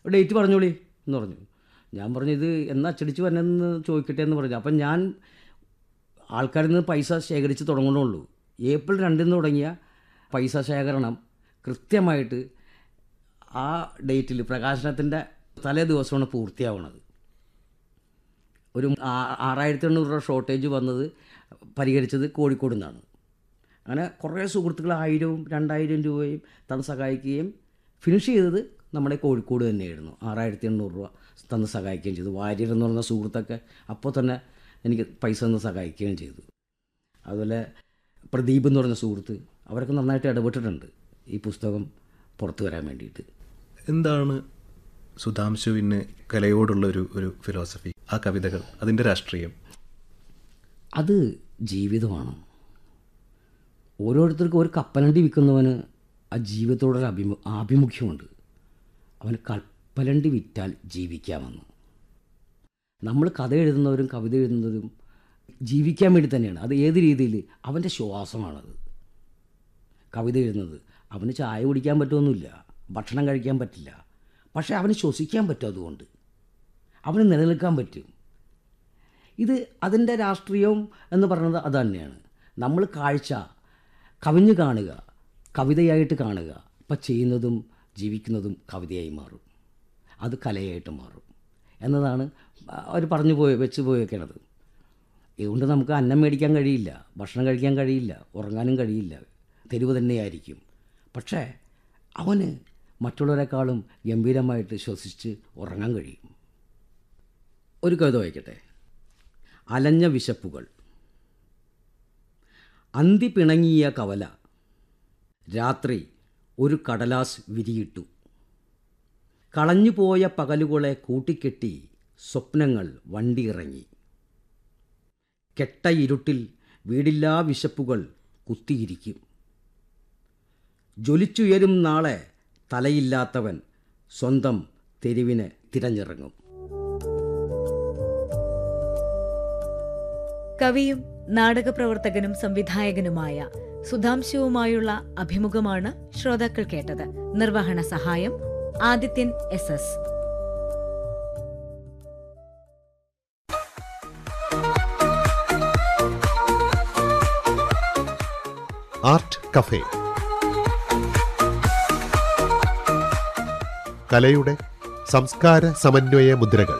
date പറഞ്ഞോളി എന്ന് പറഞ്ഞു ഞാൻ പറഞ്ഞു ഇത് എന്നാ അച്ചടിച്ച് വരണമെന്ന് ചോദിക്കട്ടെ എന്ന് പറഞ്ഞു അപ്പം ഞാൻ ആൾക്കാരിൽ നിന്ന് പൈസ ശേഖരിച്ച് തുടങ്ങണുള്ളൂ ഏപ്രിൽ രണ്ടിന് തുടങ്ങിയ പൈസ ശേഖരണം കൃത്യമായിട്ട് ആ ഡേറ്റിൽ പ്രകാശനത്തിൻ്റെ തലേ ദിവസമാണ് പൂർത്തിയാവുന്നത് ഒരു ആ- ആറായിരത്തി എണ്ണൂറ് രൂപ ഷോർട്ടേജ് വന്നത് പരിഹരിച്ചത് കോഴിക്കോട് നിന്നാണ് അങ്ങനെ കുറേ സുഹൃത്തുക്കൾ ആയിരവും രണ്ടായിരം രൂപയും തന്ന് സഹായിക്കുകയും ഫിനിഷ് ചെയ്തത് നമ്മുടെ കോഴിക്കോട് തന്നെയായിരുന്നു ആറായിരത്തി എണ്ണൂറ് രൂപ തന്ന് സഹായിക്കുകയും ചെയ്തു വാര്യർ എന്ന് പറഞ്ഞ സുഹൃത്തൊക്കെ അപ്പോൾ തന്നെ എനിക്ക് പൈസ തന്ന് സഹായിക്കുകയും ചെയ്തു അതുപോലെ പ്രദീപ് എന്ന് പറഞ്ഞ സുഹൃത്ത് അവരൊക്കെ നന്നായിട്ട് ഇടപെട്ടിട്ടുണ്ട് ഈ പുസ്തകം പുറത്തു വരാൻ വേണ്ടിയിട്ട് എന്താണ് സുധാംശുവിന് കലയോടുള്ള ഒരു ഒരു ഫിലോസഫി ആ കവിതകൾ അതിൻ്റെ രാഷ്ട്രീയം അത് ജീവിതമാണ് ഓരോരുത്തർക്കും ഒരു കപ്പലണ്ടി വിൽക്കുന്നവന് ആ ജീവിതത്തോടൊരു അഭിമു ആഭിമുഖ്യമുണ്ട് അവന് കപ്പലണ്ടി വിറ്റാൽ ജീവിക്കാമെന്ന് നമ്മൾ കഥ എഴുതുന്നവരും കവിത എഴുതുന്നതും ജീവിക്കാൻ വേണ്ടി തന്നെയാണ് അത് ഏത് രീതിയിൽ അവൻ്റെ ശ്വാസമാണത് കവിത എഴുതുന്നത് അവന് ചായ കുടിക്കാൻ പറ്റുമൊന്നുമില്ല ഭക്ഷണം കഴിക്കാൻ പറ്റില്ല പക്ഷേ അവന് ശ്വസിക്കാൻ പറ്റും അതുകൊണ്ട് അവന് നിലനിൽക്കാൻ പറ്റും ഇത് അതിൻ്റെ രാഷ്ട്രീയവും എന്ന് പറയുന്നത് അത് തന്നെയാണ് നമ്മൾ കാഴ്ച കവിഞ്ഞ് കാണുക കവിതയായിട്ട് കാണുക അപ്പം ചെയ്യുന്നതും ജീവിക്കുന്നതും കവിതയായി മാറും അത് കലയായിട്ട് മാറും എന്നതാണ് അവർ പറഞ്ഞു പോയി വെച്ച് പോയേക്കണത് ഇതുകൊണ്ട് നമുക്ക് അന്നം മേടിക്കാൻ കഴിയില്ല ഭക്ഷണം കഴിക്കാൻ കഴിയില്ല ഉറങ്ങാനും കഴിയില്ല തെരുവ് തന്നെയായിരിക്കും പക്ഷേ അവന് മറ്റുള്ളവരെക്കാളും ഗംഭീരമായിട്ട് ശ്വസിച്ച് ഉറങ്ങാൻ കഴിയും ഒരു കവിത വായിക്കട്ടെ അലഞ്ഞ വിശപ്പുകൾ അന്തി പിണങ്ങിയ കവല രാത്രി ഒരു കടലാസ് വിരിയിട്ടു കളഞ്ഞുപോയ പകലുകളെ കൂട്ടിക്കെട്ടി സ്വപ്നങ്ങൾ വണ്ടിയിറങ്ങി കെട്ട ഇരുട്ടിൽ വീടില്ലാ വിശപ്പുകൾ കുത്തിയിരിക്കും ജ്വലിച്ചുയരും നാളെ തലയില്ലാത്തവൻ സ്വന്തം തെരുവിന് തിരഞ്ഞിറങ്ങും കവിയും നാടകപ്രവർത്തകനും സംവിധായകനുമായ സുധാംശുവുമായുള്ള അഭിമുഖമാണ് ശ്രോതാക്കൾ കേട്ടത് നിർവഹണ സഹായം Adithyan S S art cafe കലയുടെ സംസ്കാര സമന്വയ മുദ്രകൾ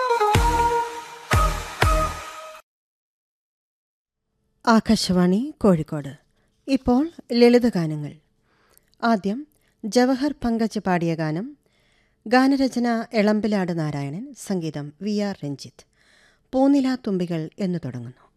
ആകാശവാണി കോഴിക്കോട് ഇപ്പോൾ ലളിതഗാനങ്ങൾ ആദ്യം ജവഹർ പങ്കജ് പാടിയ ഗാനം ഗാനരചന എളമ്പിലാട് നാരായണൻ സംഗീതം വി ആർ രഞ്ജിത്ത് പൂനിലാ തുമ്പികൾ എന്നു തുടങ്ങുന്നു